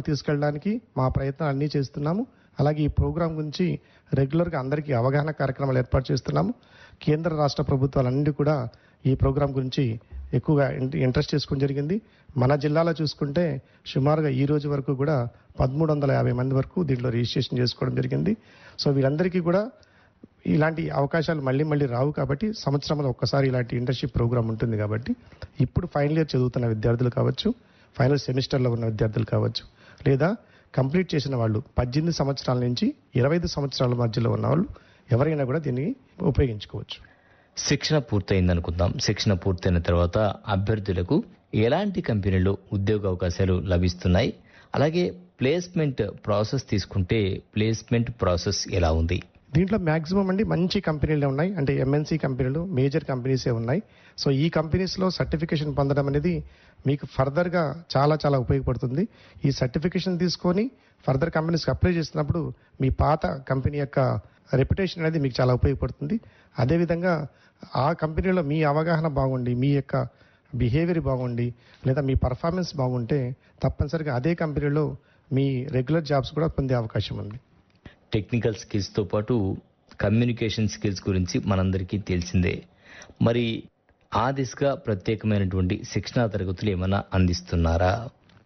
తీసుకెళ్ళడానికి మా ప్రయత్నం అన్నీ చేస్తున్నాము అలాగే ఈ ప్రోగ్రాం గురించి రెగ్యులర్గా అందరికీ అవగాహన కార్యక్రమాలు ఏర్పాటు చేస్తున్నాము కేంద్ర రాష్ట్ర ప్రభుత్వాలన్నీ కూడా ఈ ప్రోగ్రాం గురించి ఎక్కువగా ఇన్- ఇంట్రెస్ట్ చేసుకోవడం జరిగింది మన జిల్లాలో చూసుకుంటే సుమారుగా ఈ రోజు వరకు కూడా పదమూడు వందల యాభై మంది వరకు దీంట్లో రిజిస్ట్రేషన్ చేసుకోవడం జరిగింది సో వీరందరికీ కూడా ఇలాంటి అవకాశాలు మళ్ళీ మళ్ళీ రావు కాబట్టి సంవత్సరంలో ఒక్కసారి ఇలాంటి ఇంటర్న్షిప్ ప్రోగ్రామ్ ఉంటుంది కాబట్టి ఇప్పుడు ఫైనల్ ఇయర్ చదువుతున్న విద్యార్థులు కావచ్చు ఫైనల్ సెమిస్టర్లో ఉన్న విద్యార్థులు కావచ్చు లేదా కంప్లీట్ చేసిన వాళ్ళు పద్దెనిమిది సంవత్సరాల నుంచి ఇరవై ఐదు సంవత్సరాల మధ్యలో ఉన్న వాళ్ళు ఎవరైనా కూడా దీన్ని ఉపయోగించుకోవచ్చు శిక్షణ పూర్తయిందనుకుందాం శిక్షణ పూర్తయిన తర్వాత అభ్యర్థులకు ఎలాంటి కంపెనీలో ఉద్యోగ అవకాశాలు లభిస్తున్నాయి అలాగే ప్లేస్మెంట్ ప్రాసెస్ తీసుకుంటే ప్లేస్మెంట్ ప్రాసెస్ ఎలా ఉంది దీంట్లో మాక్సిమం అండి మంచి కంపెనీలే ఉన్నాయి అంటే ఎంఎన్సీ కంపెనీలు మేజర్ కంపెనీసే ఉన్నాయి సో ఈ కంపెనీస్లో సర్టిఫికేషన్ పొందడం అనేది మీకు ఫర్దర్గా చాలా చాలా ఉపయోగపడుతుంది ఈ సర్టిఫికేషన్ తీసుకొని ఫర్దర్ కంపెనీస్కి అప్లై చేసినప్పుడు మీ పాత కంపెనీ యొక్క రెప్యుటేషన్ అనేది మీకు చాలా ఉపయోగపడుతుంది అదేవిధంగా ఆ కంపెనీలో మీ అవగాహన బాగుండి మీ యొక్క బిహేవియర్ బాగుండి లేదా మీ పర్ఫార్మెన్స్ బాగుంటే తప్పనిసరిగా అదే కంపెనీలో మీ రెగ్యులర్ జాబ్స్ కూడా పొందే అవకాశం ఉంది టెక్నికల్ స్కిల్స్తో పాటు కమ్యూనికేషన్ స్కిల్స్ గురించి మనందరికీ తెలిసిందే మరి ఆ దిశగా ప్రత్యేకమైనటువంటి శిక్షణా తరగతులు ఏమైనా అందిస్తున్నారా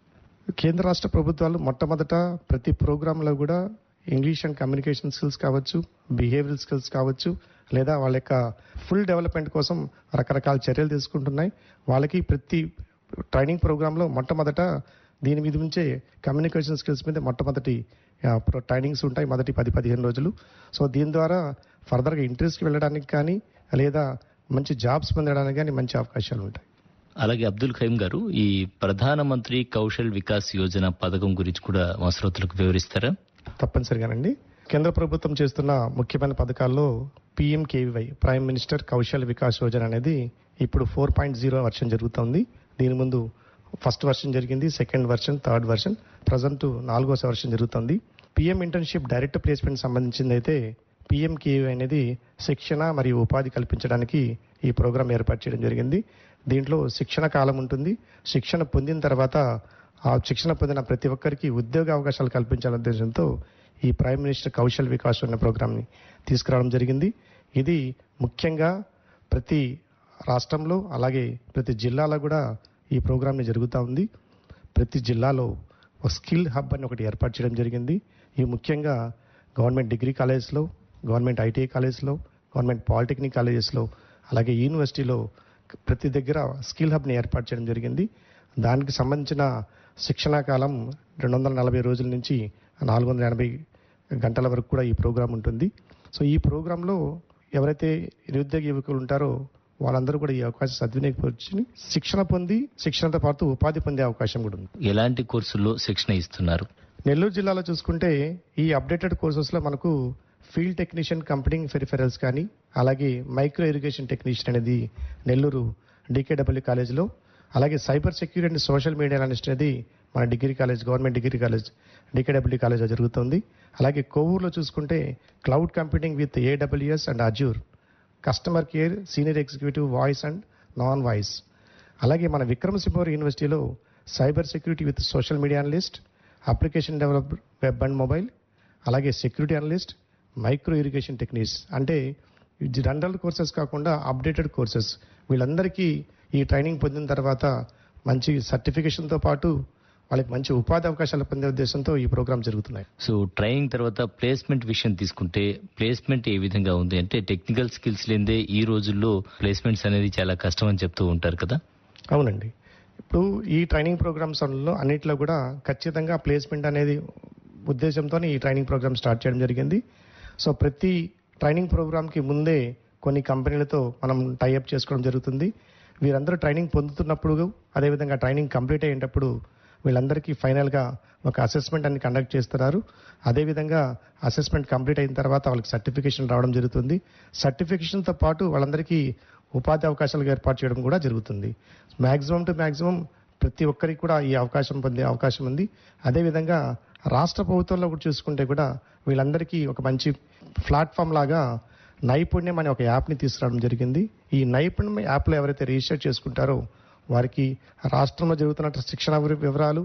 కేంద్ర రాష్ట్ర ప్రభుత్వాలు మొట్టమొదట ప్రతి ప్రోగ్రాంలో కూడా ఇంగ్లీష్ అండ్ కమ్యూనికేషన్ స్కిల్స్ కావచ్చు బిహేవియరల్ స్కిల్స్ కావచ్చు లేదా వాళ్ళ యొక్క ఫుల్ డెవలప్మెంట్ కోసం రకరకాల చర్యలు తీసుకుంటున్నాయి వాళ్ళకి ప్రతి ట్రైనింగ్ ప్రోగ్రాంలో మొట్టమొదట దీని మీద నుంచే కమ్యూనికేషన్ స్కిల్స్ మీద మొట్టమొదటి ఆ, ప్రో- ట్రైనింగ్స్ ఉంటాయి మొదటి పది పదిహేను రోజులు సో దీని ద్వారా ఫర్దర్గా ఇంట్రెస్ట్కి వెళ్ళడానికి కానీ లేదా మంచి జాబ్స్ పొందడానికి కానీ మంచి అవకాశాలు ఉంటాయి అలాగే అబ్దుల్ ఖైమ్ గారు ఈ ప్రధానమంత్రి కౌశల్ వికాస్ యోజన పథకం గురించి కూడా మా శ్రోతలకు వివరిస్తారా తప్పనిసరిగానండి కేంద్ర ప్రభుత్వం చేస్తున్న ముఖ్యమైన పథకాల్లో PMKVY prime minister Kaushal Vikas Yojana అనేది ఇప్పుడు ఫోర్ పాయింట్ జీరో వర్షన్ జరుగుతోంది దీని ముందు ఫస్ట్ వర్షన్ జరిగింది second version third version present నాలుగో వర్షన్ జరుగుతుంది పిఎం ఇంటర్న్షిప్ డైరెక్ట్ ప్లేస్మెంట్ సంబంధించింది అయితే పిఎంకేవై అనేది శిక్షణ మరియు ఉపాధి కల్పించడానికి ఈ ప్రోగ్రాం ఏర్పాటు చేయడం జరిగింది దీంట్లో శిక్షణ కాలం ఉంటుంది శిక్షణ పొందిన తర్వాత ఆ శిక్షణ పొందిన ప్రతి ఒక్కరికి ఉద్యోగ అవకాశాలు కల్పించాలనే ఉద్దేశంతో ఈ ప్రైమ్ మినిస్టర్ కౌశల్ వికాస్ అనే ప్రోగ్రామ్ని తీసుకురావడం జరిగింది ఇది ముఖ్యంగా ప్రతి రాష్ట్రంలో అలాగే ప్రతి జిల్లాలో కూడా ఈ ప్రోగ్రామ్ని జరుగుతూ ఉంది ప్రతి జిల్లాలో ఒక స్కిల్ హబ్ అని ఒకటి ఏర్పాటు చేయడం జరిగింది ఈ ముఖ్యంగా గవర్నమెంట్ డిగ్రీ కాలేజ్లో గవర్నమెంట్ ఐటీఐ కాలేజ్లో గవర్నమెంట్ పాలిటెక్నిక్ కాలేజెస్లో అలాగే యూనివర్సిటీలో ప్రతి దగ్గర స్కిల్ హబ్ని ఏర్పాటు చేయడం జరిగింది దానికి సంబంధించిన శిక్షణా కాలం రెండు వందల నలభై రోజుల నుంచి నాలుగు వందల ఎనభై గంటల వరకు కూడా ఈ ప్రోగ్రాం ఉంటుంది సో ఈ ప్రోగ్రాంలో ఎవరైతే నిరుద్యోగ యువకులు ఉంటారో వాళ్ళందరూ కూడా ఈ అవకాశం సద్వినియోగపరిచి శిక్షణ పొంది శిక్షణతో పాటు ఉపాధి పొందే అవకాశం కూడా ఉంది ఎలాంటి కోర్సుల్లో శిక్షణ ఇస్తున్నారు నెల్లూరు జిల్లాలో చూసుకుంటే ఈ అప్డేటెడ్ కోర్సెస్లో మనకు ఫీల్డ్ టెక్నీషియన్ కంపెనీ ఫెరిఫెరల్స్ కానీ అలాగే మైక్రో ఇరిగేషన్ టెక్నీషియన్ అనేది నెల్లూరు డికేడబ్ల్యూ కాలేజ్లో అలాగే cyber security and social media analyst అనేది మన degree college government degree college DKW కాలేజ్లో జరుగుతుంది అలాగే కోవూరులో చూసుకుంటే cloud computing with AWS and Azure customer care senior executive voice and non voice అలాగే మన విక్రమసింహపురం యూనివర్సిటీలో cyber security with social media analyst application develop web and mobile అలాగే security analyst micro irrigation techniques అంటే జనరల్ కోర్సెస్ కాకుండా updated courses వీళ్ళందరికీ ఈ training పొందిన తర్వాత మంచి సర్టిఫికేషన్తో పాటు వాళ్ళకి మంచి ఉపాధి అవకాశాలు పొందే ఉద్దేశంతో ఈ ప్రోగ్రామ్ జరుగుతున్నాయి సో ట్రైనింగ్ తర్వాత ప్లేస్మెంట్ విషయం తీసుకుంటే ప్లేస్మెంట్ ఏ విధంగా ఉంది అంటే టెక్నికల్ స్కిల్స్ లేదే ఈ రోజుల్లో ప్లేస్మెంట్స్ అనేది చాలా కష్టం అని చెప్తూ ఉంటారు కదా అవునండి ఇప్పుడు ఈ ట్రైనింగ్ ప్రోగ్రామ్స్ లో అన్నిట్లో కూడా ఖచ్చితంగా ప్లేస్మెంట్ అనేది ఉద్దేశంతో ఈ ట్రైనింగ్ ప్రోగ్రామ్ స్టార్ట్ చేయడం జరిగింది సో ప్రతి ట్రైనింగ్ ప్రోగ్రామ్కి ముందే కొన్ని కంపెనీలతో మనం టైఅప్ చేసుకోవడం జరుగుతుంది వీరందరూ ట్రైనింగ్ పొందుతున్నప్పుడు అదేవిధంగా ట్రైనింగ్ కంప్లీట్ అయ్యేటప్పుడు వీళ్ళందరికీ ఫైనల్గా ఒక అసెస్మెంట్ అని కండక్ట్ చేస్తున్నారు అదేవిధంగా అసెస్మెంట్ కంప్లీట్ అయిన తర్వాత వాళ్ళకి సర్టిఫికేషన్ రావడం జరుగుతుంది సర్టిఫికేషన్తో పాటు వాళ్ళందరికీ ఉపాధి అవకాశాలు ఏర్పాటు చేయడం కూడా జరుగుతుంది మ్యాక్సిమం టు మ్యాక్సిమం ప్రతి ఒక్కరికి కూడా ఈ అవకాశం పొందే అవకాశం ఉంది అదేవిధంగా రాష్ట్ర ప్రభుత్వంలో కూడా చూసుకుంటే కూడా వీళ్ళందరికీ ఒక మంచి ప్లాట్ఫామ్ లాగా నైపుణ్యం అనే ఒక యాప్ని తీసుకురావడం జరిగింది ఈ నైపుణ్యం యాప్లో ఎవరైతే రిజిస్టర్ చేసుకుంటారో వారికి రాష్ట్రంలో జరుగుతున్న శిక్షణ వివ- వివరాలు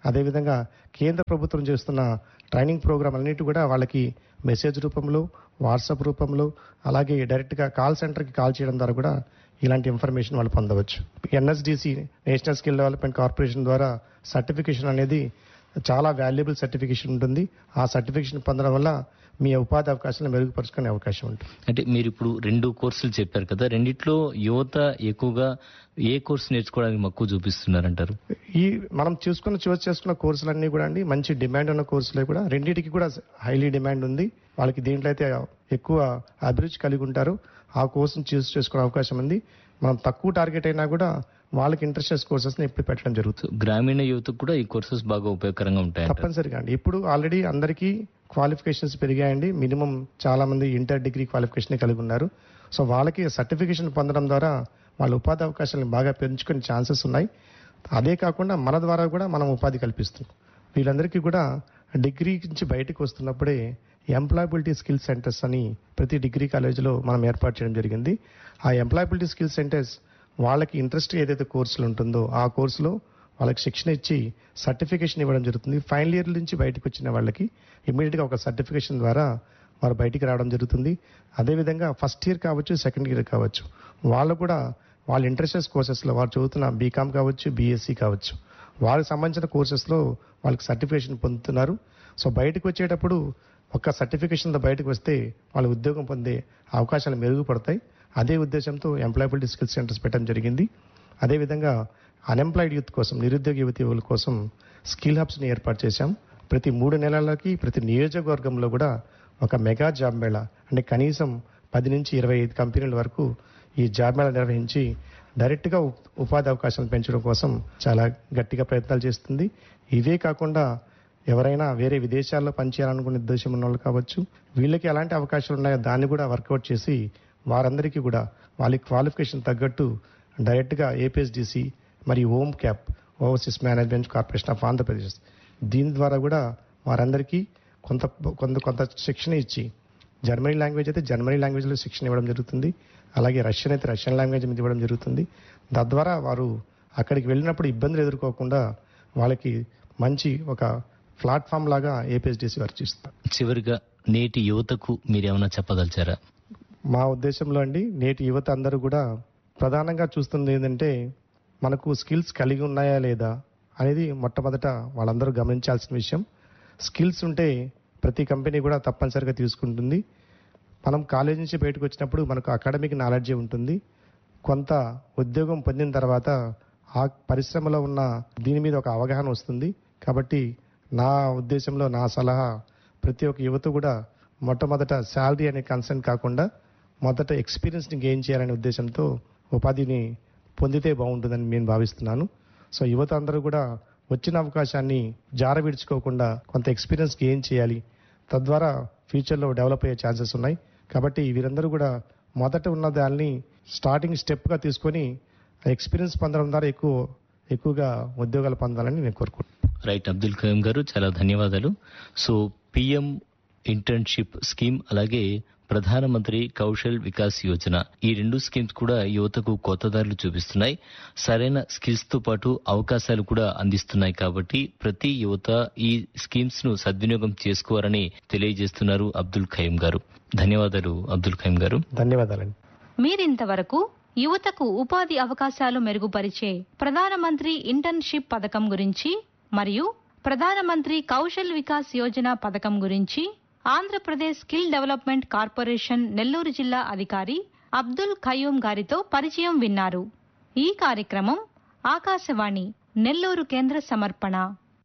అదేవిధంగా కేంద్ర ప్రభుత్వం చేస్తున్న ట్రైనింగ్ ప్రోగ్రాం అన్నిటి కూడా వాళ్ళకి మెసేజ్ రూపంలో వాట్సాప్ రూపంలో అలాగే డైరెక్ట్గా కాల్ సెంటర్కి కాల్ చేయడం ద్వారా కూడా ఇలాంటి ఇన్ఫర్మేషన్ వాళ్ళు పొందవచ్చు NSDC national skill development corporation ద్వారా సర్టిఫికేషన్ అనేది చాలా వాల్యుబుల్ సర్టిఫికేషన్ ఉంటుంది ఆ సర్టిఫికేషన్ పొందడం వల్ల మీ ఉపాధి అవకాశాలను మెరుగుపరుచుకునే అవకాశం ఉంటుంది అంటే మీరు ఇప్పుడు రెండు కోర్సులు చెప్పారు కదా రెండిట్లో యువత ఎక్కువగా ఏ కోర్సు నేర్చుకోవడానికి మక్కువ చూపిస్తున్నారంటారు ఈ మనం చూసుకున్న చూస్ చేసుకున్న కోర్సులన్నీ కూడా అండి మంచి డిమాండ్ ఉన్న కోర్సులే కూడా రెండింటికి కూడా హైలీ డిమాండ్ ఉంది వాళ్ళకి దీంట్లో అయితే ఎక్కువ అభిరుచి కలిగి ఉంటారు ఆ కోర్సును చూస్ చేసుకునే అవకాశం ఉంది మనం తక్కువ టార్గెట్ అయినా కూడా వాళ్ళకి ఇంట్రెస్ట్ కోర్సెస్ని ఇప్పుడు పెట్టడం జరుగుతుంది సో గ్రామీణ యువతకు కూడా ఈ కోర్సెస్ బాగా ఉపయోగకరంగా ఉంటాయంటారు తప్పనిసరిగా అండి ఇప్పుడు ఆల్రెడీ అందరికీ క్వాలిఫికేషన్స్ పెరిగాయండి మినిమం చాలా మంది ఇంటర్ డిగ్రీ క్వాలిఫికేషన్ కలిగి ఉన్నారు సో వాళ్ళకి సర్టిఫికేషన్ పొందడం ద్వారా వాళ్ళ ఉపాధి అవకాశాలను బాగా పెంచుకునే ఛాన్సెస్ ఉన్నాయి అదే కాకుండా మన ద్వారా కూడా మనం ఉపాధి కల్పిస్తున్నాం వీళ్ళందరికీ కూడా డిగ్రీ నుంచి బయటకు వస్తున్నప్పుడే ఎంప్లాయబిలిటీ స్కిల్ సెంటర్స్ అని ప్రతి డిగ్రీ కాలేజీలో మనం ఏర్పాటు చేయడం జరిగింది ఆ ఎంప్లాయబిలిటీ స్కిల్ సెంటర్స్ వాళ్ళకి ఇంట్రెస్ట్ ఏదైతే కోర్సులు ఉంటుందో ఆ కోర్సులో వాళ్ళకి శిక్షణ ఇచ్చి సర్టిఫికేషన్ ఇవ్వడం జరుగుతుంది ఫైనల్ ఇయర్ నుంచి బయటకు వచ్చిన వాళ్ళకి ఇమీడియట్గా ఒక సర్టిఫికేషన్ ద్వారా వారు బయటికి రావడం జరుగుతుంది అదేవిధంగా ఫస్ట్ ఇయర్ కావచ్చు సెకండ్ ఇయర్ కావచ్చు వాళ్ళు కూడా వాళ్ళ ఇంట్రెస్టెస్ కోర్సెస్లో వారు చదువుతున్న బీకామ్ కావచ్చు బీఎస్సీ కావచ్చు వాళ్ళకి సంబంధించిన కోర్సెస్లో వాళ్ళకి సర్టిఫికేషన్ పొందుతున్నారు సో బయటకు వచ్చేటప్పుడు ఒక్క సర్టిఫికేషన్తో బయటకు వస్తే వాళ్ళు ఉద్యోగం పొందే అవకాశాలు మెరుగుపడతాయి అదే ఉద్దేశంతో ఎంప్లాయబిలిటీ స్కిల్ సెంటర్స్ పెట్టడం జరిగింది అదేవిధంగా అన్ఎంప్లాయిడ్ యూత్ కోసం నిరుద్యోగ యువతి యువకుల కోసం స్కిల్ హబ్స్ని ఏర్పాటు చేశాం ప్రతి మూడు నెలలకి ప్రతి నియోజకవర్గంలో కూడా ఒక మెగా జాబ్ మేళా అంటే కనీసం పది నుంచి ఇరవై ఐదు కంపెనీల వరకు ఈ జాబ్ మేళా నిర్వహించి డైరెక్ట్గా ఉప్- ఉపాధి అవకాశాలను పెంచడం కోసం చాలా గట్టిగా ప్రయత్నాలు చేస్తుంది ఇవే కాకుండా ఎవరైనా వేరే విదేశాల్లో పనిచేయాలనుకునే ఉద్దేశం ఉన్న వాళ్ళు కావచ్చు వీళ్ళకి ఎలాంటి అవకాశాలు ఉన్నాయో దాన్ని కూడా వర్కౌట్ చేసి వారందరికీ కూడా వాళ్ళ క్వాలిఫికేషన్ తగ్గట్టు డైరెక్ట్గా ఏపీఎస్డిసి మరియు OMCAP overseas management corporation of Andhra Pradesh దీని ద్వారా కూడా వారందరికీ కొంత కొంత కొంత శిక్షణ ఇచ్చి జర్మనీ లాంగ్వేజ్ అయితే జర్మనీ లాంగ్వేజ్లో శిక్షణ ఇవ్వడం జరుగుతుంది అలాగే రష్యన్ అయితే రష్యన్ లాంగ్వేజ్ మీద ఇవ్వడం జరుగుతుంది తద్వారా వారు అక్కడికి వెళ్ళినప్పుడు ఇబ్బందులు ఎదుర్కోకుండా వాళ్ళకి మంచి ఒక ప్లాట్ఫామ్ లాగా ఏపీఎస్డిసి వర్క్ చేస్తారు చివరిగా నేటి యువతకు మీరేమైనా చెప్పదలిచారా మా ఉద్దేశంలో అండి నేటి యువత అందరూ కూడా ప్రధానంగా చూస్తుంది ఏంటంటే మనకు స్కిల్స్ కలిగి ఉన్నాయా లేదా అనేది మొట్టమొదట వాళ్ళందరూ గమనించాల్సిన విషయం స్కిల్స్ ఉంటే ప్రతి కంపెనీ కూడా తప్పనిసరిగా తీసుకుంటుంది మనం కాలేజ్ నుంచి బయటకు వచ్చినప్పుడు మనకు అకాడమిక్ నాలెడ్జే ఉంటుంది కొంత ఉద్యోగం పొందిన తర్వాత ఆ పరిశ్రమలో ఉన్న దీని మీద ఒక అవగాహన వస్తుంది కాబట్టి నా ఉద్దేశంలో నా సలహా ప్రతి ఒక్క యువత కూడా మొట్టమొదట శాలరీ అనే కన్సర్న్ కాకుండా మొదట ఎక్స్పీరియన్స్ని గెయిన్ చేయాలనే ఉద్దేశంతో ఉపాధిని పొందితే బాగుంటుందని నేను భావిస్తున్నాను సో యువత అందరూ కూడా వచ్చిన అవకాశాన్ని జార విడుచుకోకుండా కొంత ఎక్స్పీరియన్స్ గెయిన్ చేయాలి తద్వారా ఫ్యూచర్లో డెవలప్ అయ్యే ఛాన్సెస్ ఉన్నాయి కాబట్టి వీరందరూ కూడా మొదట ఉన్న దాన్ని స్టార్టింగ్ స్టెప్గా తీసుకొని ఎక్స్పీరియన్స్ పొందడం ద్వారా ఎక్కువ ఎక్కువగా ఉద్యోగాలు పొందాలని నేను కోరుకుంటున్నాను రైట్ అబ్దుల్ ఖయం గారు చాలా ధన్యవాదాలు సో పిఎం ఇంటర్న్షిప్ స్కీమ్ అలాగే ప్రధానమంత్రి కౌశల్ వికాస్ యోజన ఈ రెండు స్కీమ్స్ కూడా యువతకు కొత్త దారులు చూపిస్తున్నాయి సరైన స్కిల్స్ తో పాటు అవకాశాలు కూడా అందిస్తున్నాయి కాబట్టి ప్రతి యువత ఈ స్కీమ్స్ ను సద్వినియోగం చేసుకోవాలని తెలియజేస్తున్నారు అబ్దుల్ ఖయం గారు ధన్యవాదాలు అబ్దుల్ ఖయం గారు ధన్యవాదాలండి మీరింతవరకు యువతకు ఉపాధి అవకాశాలు మెరుగుపరిచే ప్రధానమంత్రి ఇంటర్న్షిప్ పథకం గురించి మరియు ప్రధానమంత్రి కౌశల్ వికాస్ యోజన పథకం గురించి Andhra Pradesh skill development corporation Nellore జిల్లా అధికారి అబ్దుల్ ఖయూం గారితో పరిచయం విన్నారు ఈ కార్యక్రమం ఆకాశవాణి నెల్లూరు కేంద్ర సమర్పణ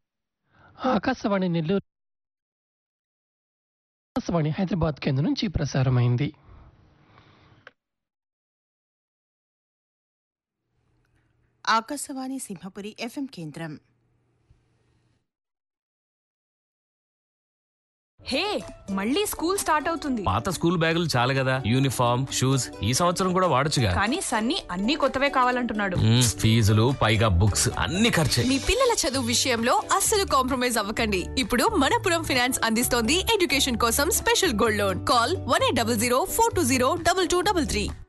ఆకాశవాణి నెల్లూరు ఆకాశవాణి హైదరాబాద్ కేంద్రం నుంచి ప్రసారమైంది ఆకాశవాణి సింహపురి ఎఫ్ఎం కేంద్రం హే మళ్ళీ స్కూల్ స్టార్ట్ అవుతుంది పాత స్కూల్ బ్యాగులు చాలు కదా యూనిఫామ్ షూస్ ఈ సంవత్సరం కూడా వాడొచ్చుగా కానీ సన్నీ అన్ని కొత్తవే కావాలంటున్నాడు మ్మ్, ఫీజులు పైగా బుక్స్ అన్ని ఖర్చే మీ పిల్లల చదువు విషయంలో అస్సలు కాంప్రమైజ్ అవ్వకండి ఇప్పుడు మనపురం ఫైనాన్స్ అందిస్తోంది ఎడ్యుకేషన్ కోసం special gold loan call one eight double zero four two zero double two double three